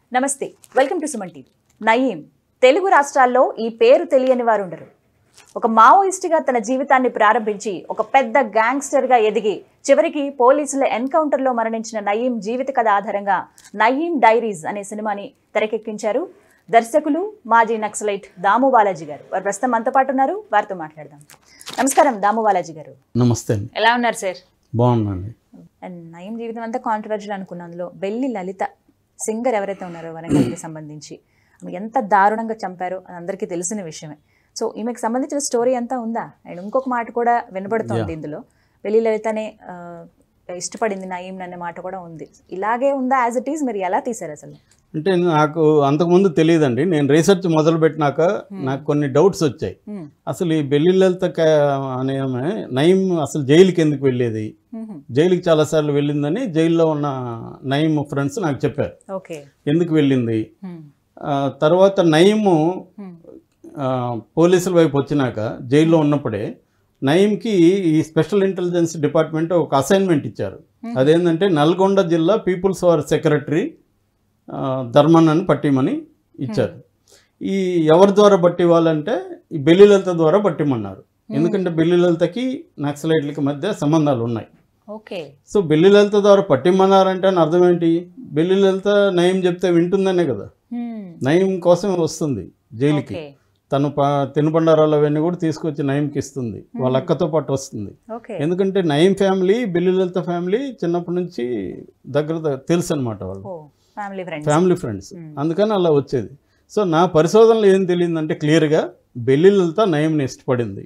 నమస్తే welcome to Suman TV Nayeem Telugu రాష్ట్రాల్లో ఈ పేరు తెలియని వారు ఉండరు ఒక మావోయిస్ట్గా తన జీవితాన్ని ప్రారంభించి ఒక పెద్ద గ్యాంగ్స్టర్గా ఎదిగి చివరికి పోలీసుల ఎన్కౌంటర్లో మరణించిన నయీం జీవిత కథ ఆధారంగా నయీం డైరీస్ అనే సినిమాని తెరకెక్కించారు దర్శకులు మాజీ నక్సలైట్ దాము బాలాజీ గారు వారు ప్రస్తుతం మనతో పాటు ఉన్నారు వారితో మాట్లాడదాం నమస్కారం దాము బాలాజీ గారు నమస్తే అండి ఎలా ఉన్నారు సార్ బాగున్నాండి అండ్ నయం జీవితం అంతా కాంట్రవర్షియల్ అనుకున్న అందులో బెల్లి లలిత సింగర్ ఎవరైతే ఉన్నారో వరంగల్కి సంబంధించి ఆమె ఎంత దారుణంగా చంపారో అది అందరికీ తెలిసిన విషయమే సో ఈమెకు సంబంధించిన స్టోరీ అంతా ఉందా అండ్ ఇంకొక మాట కూడా వినబడుతోంది ఇందులో బెల్లి లలితనే ఆ, ఇష్టపడింది నయీం అనే మాట కూడా ఉంది ఇలాగే ఉందా యాజ్ ఇట్ ఈస్ మరి ఎలా తీశారు అసలు అంటే నాకు అంతకుముందు తెలియదండి నేను రీసెర్చ్ మొదలు పెట్టినాక నాకు కొన్ని డౌట్స్ వచ్చాయి Hmm. అసలు ఈ బెల్లి లలిత క- అనే ఆమె నయీం అసలు జైలుకి ఎందుకు వెళ్ళేది మ్మ్. జైలుకి చాలాసార్లు వెళ్ళిందని జైల్లో ఉన్న నయీం ఫ్రెండ్స్ నాకు చెప్పారు ఓకే ఎందుకు వెళ్ళింది మ్మ్. ఆ, తర్వాత నయీము మ్మ్. ఆ, పోలీసుల వైపు వచ్చినాక జైల్లో ఉన్నప్పుడే నయీంకి ఈ స్పెషల్ ఇంటెలిజెన్స్ డిపార్ట్మెంట్ ఒక అసైన్మెంట్ ఇచ్చారు అదేంటంటే నల్గొండ జిల్లా పీపుల్స్ వార్ సెక్రటరీ ఆ, ధర్మన్ అని పట్టిమని ఇచ్చారు ఈ ఎవరి ద్వారా పట్టివ్వాలంటే ఈ బెల్లిలలిత ద్వారా పట్టిమన్నారు ఎందుకంటే బెల్లిలలితకి నక్సలైట్లకి మధ్య సంబంధాలు ఉన్నాయి ఓకే సో బెల్లిలలిత ద్వారా పట్టిమన్నారంటే అని అర్థం ఏంటి బెల్లిలలిత నయం చెప్తే వింటుందనే కదా మ్మ్. నయం కోసం వస్తుంది జైలుకి ఓకే తను ప తినుబండారాలు అవన్నీ కూడా తీసుకొచ్చి నయంకి ఇస్తుంది వాళ్ళ అక్కతో పాటు వస్తుంది ఓకే ఎందుకంటే నయం ఫ్యామిలీ బెల్లిలలిత ఫ్యామిలీ చిన్నప్పటి నుంచి దగ్గర ద- తెలుసు అనమాట వాళ్ళు ఓ ఫ్యామిలీ ఫ్రెండ్స్ ఫ్యామిలీ ఫ్రెండ్స్ అందుకని అలా వచ్చేది సో నా పరిశోధనలో ఏం తెలియదంటే క్లియర్గా బెల్లిలలిత నయంని ఇష్టపడింది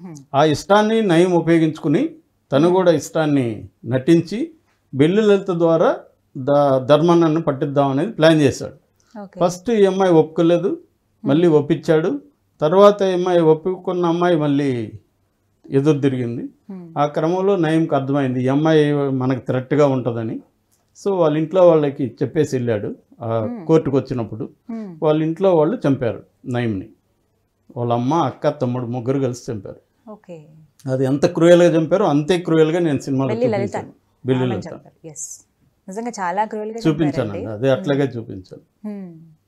ఆ ఇష్టాన్ని నయం ఉపయోగించుకుని తను కూడా ఇష్టాన్ని నటించి బెల్లిలలిత ద్వారా ద ధర్మాన్ని పట్టిద్దాం అనేది ప్లాన్ చేశాడు ఓకే ఫస్ట్ ఈ అమ్మాయి ఒప్పుకోలేదు మళ్ళీ ఒప్పించాడు తర్వాత ఈ అమ్మాయి ఒప్పుకున్న అమ్మాయి మళ్ళీ ఎదురు తిరిగింది మ్మ్. ఆ క్రమంలో నయంకి అర్థమైంది ఈ అమ్మాయి మనకు థ్రెట్గా ఉంటుందని సో వాళ్ళ ఇంట్లో వాళ్ళకి చెప్పేసి వెళ్ళాడు ఆ కోర్టుకు వచ్చినప్పుడు మ్మ్. వాళ్ళ ఇంట్లో వాళ్ళు చంపారు నయంని వాళ్ళ అమ్మ అక్క తమ్ముడు ముగ్గురు కలిసి చంపారు ఓకే అది ఎంత క్రూయల్గా చంపారో అంతే క్రూయల్గా నేను సినిమాలో బెల్లి లలిత చూపించాను బెల్లి లలిత ఎస్ నిజంగా చాలా క్రూయల్గా చూపించానండి అదే అట్లాగే చూపించాను హ్మ్.